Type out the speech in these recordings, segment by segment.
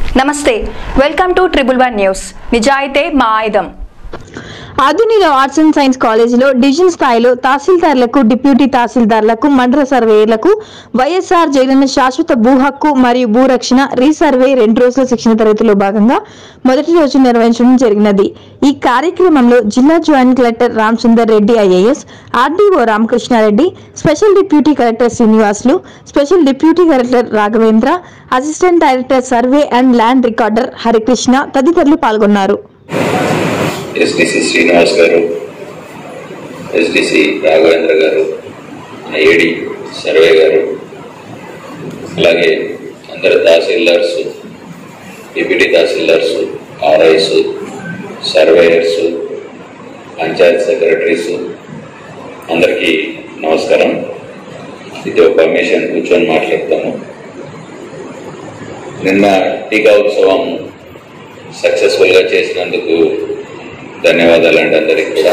నమస్తే welcome to Triple One News నిజాయితే మా ఆయుధం ఆధునిక ఆర్ట్స్ అండ్ సైన్స్ కాలేజీలో డివిజన్ స్థాయిలో తహసీల్దార్లకు డిప్యూటీ తహసీల్దార్లకు మండల సర్వేయర్లకు వైఎస్ఆర్ జగనన్న శాశ్వత భూ హక్కు మరియు భూరక్షణ రీసర్వే రెండు రోజుల శిక్షణ తరగతిలో భాగంగా మొదటి రోజు నిర్వహించడం జరిగినది ఈ కార్యక్రమంలో జిల్లా joint collector Ramachandar Reddy IAS RDO Ramakrishna Reddy special deputy collector Srinivasulu special deputy collector Raghavendra assistant director survey and land recorder Harikrishna తదితరులు పాల్గొన్నారు ఎస్డిసి శ్రీనివాస్ గారు ఎస్డిసి రాఘవేంద్ర గారు ఏడి సర్వే గారు అలాగే అందరు tahsildars deputy tahsildars RIs surveyors panchayat secretaries అందరికీ నమస్కారం ఇది ఒక కమిషన్ కూర్చొని మాట్లాడతాము నిన్న టీకా ఉత్సవం సక్సెస్ఫుల్గా చేసినందుకు ధన్యవాదాలు అండి అందరికి కూడా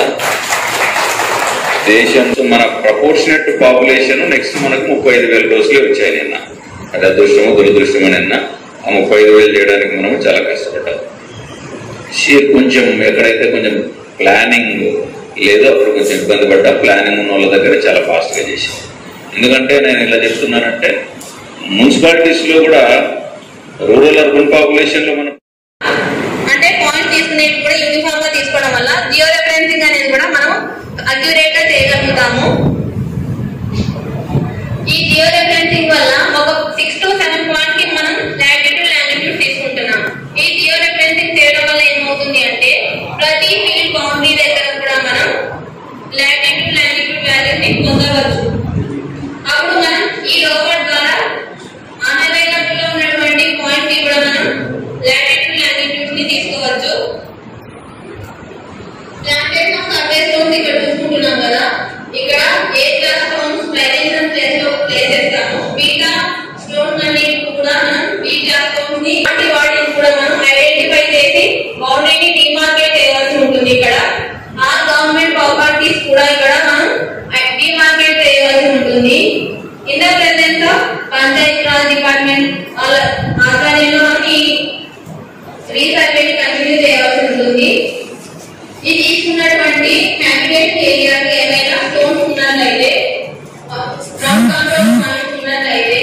దేశం మన ప్రపోర్షనెట్ పాపులేషన్ నెక్స్ట్ మనకు ముప్పై ఐదు వేల డోసులే వచ్చాయి నిన్న అది అదృష్టమో దురదృష్టమో నిన్న ఆ ముప్పై ఐదు వేలు చేయడానికి మనం చాలా కష్టపడ్డాం షీర్ కొంచెం ఎక్కడైతే కొంచెం ప్లానింగ్ లేదో అప్పుడు కొంచెం ఇబ్బంది పడ్డా ప్లానింగ్ ఉన్న వాళ్ళ దగ్గర చాలా ఫాస్ట్గా చేసాం ఎందుకంటే నేను ఇలా చెప్తున్నానంటే మున్సిపాలిటీస్లో కూడా రూరల్ అర్బన్ పాపులేషన్లో మనం అంటే పాయింట్ తీసుకునేవి కూడా యూనిఫామ్ గా తీసుకోవడం వల్ల జియో రెఫరెన్సింగ్ అనేది కూడా మనం అక్యురేట్ గా చేయగలుగుతాము ఈ జియో రెఫరెన్సింగ్ వల్ల ఒక సిక్స్ టు సెవెన్ పాయింట్ కి మనం లాటిట్యూడ్ లాంగిట్యూడ్ తీసుకుంటున్నాం ఈ జియో రెఫరెన్సింగ్ చేయడం వల్ల ఏమవుతుంది అంటే ప్రతి ఫీల్డ్ బౌండరీ దగ్గర కూడా మనం లాటిట్యూడ్ లాంగిట్యూడ్ వాల్యూస్ ని పొందవచ్చు అప్పుడు మనం ఈ రోబోట్ ద్వారా అనవైలబుల్ లో ఉన్నటువంటి పాయింట్ ని కూడా మనం లాటిట్యూడ్ లాంగిట్యూడ్ ని తీసుకోవచ్చు ప్లాంటేషన్ సర్వే స్టోన్స్ ఇక్కడ చూసుకుంటున్నాం కదా ఇక్కడ A class stones direction place లో ప్లేస్ చేస్తాము బీటా స్టోన్స్ అన్ని కూడా మనం బీటా స్టోన్స్ ని వాటి వాటిని కూడా మనం ఐడెంటిఫై చేసి బౌండరీని డిమార్కేట్ చేయవలసి ఉంటుంది ఇక్కడ ఆ గవర్నమెంట్ ప్రాపర్టీస్ కూడా ఇక్కడ మనం డిమార్కేట్ చేయవలసి ఉంటుంది in the presence of panchayat raj department ఆధ్వర్యంలో మనం ఈ రీసర్వేని కంటిన్యూ చేయవలసి ఉంటుంది ఈ తీసుకున్నటువంటి క్యాండిడేట్ ఏరియాకి ఏమైనా స్టోన్స్ ఉన్నట్లయితే గ్రౌండ్ కంట్రోల్ ఉన్నట్లయితే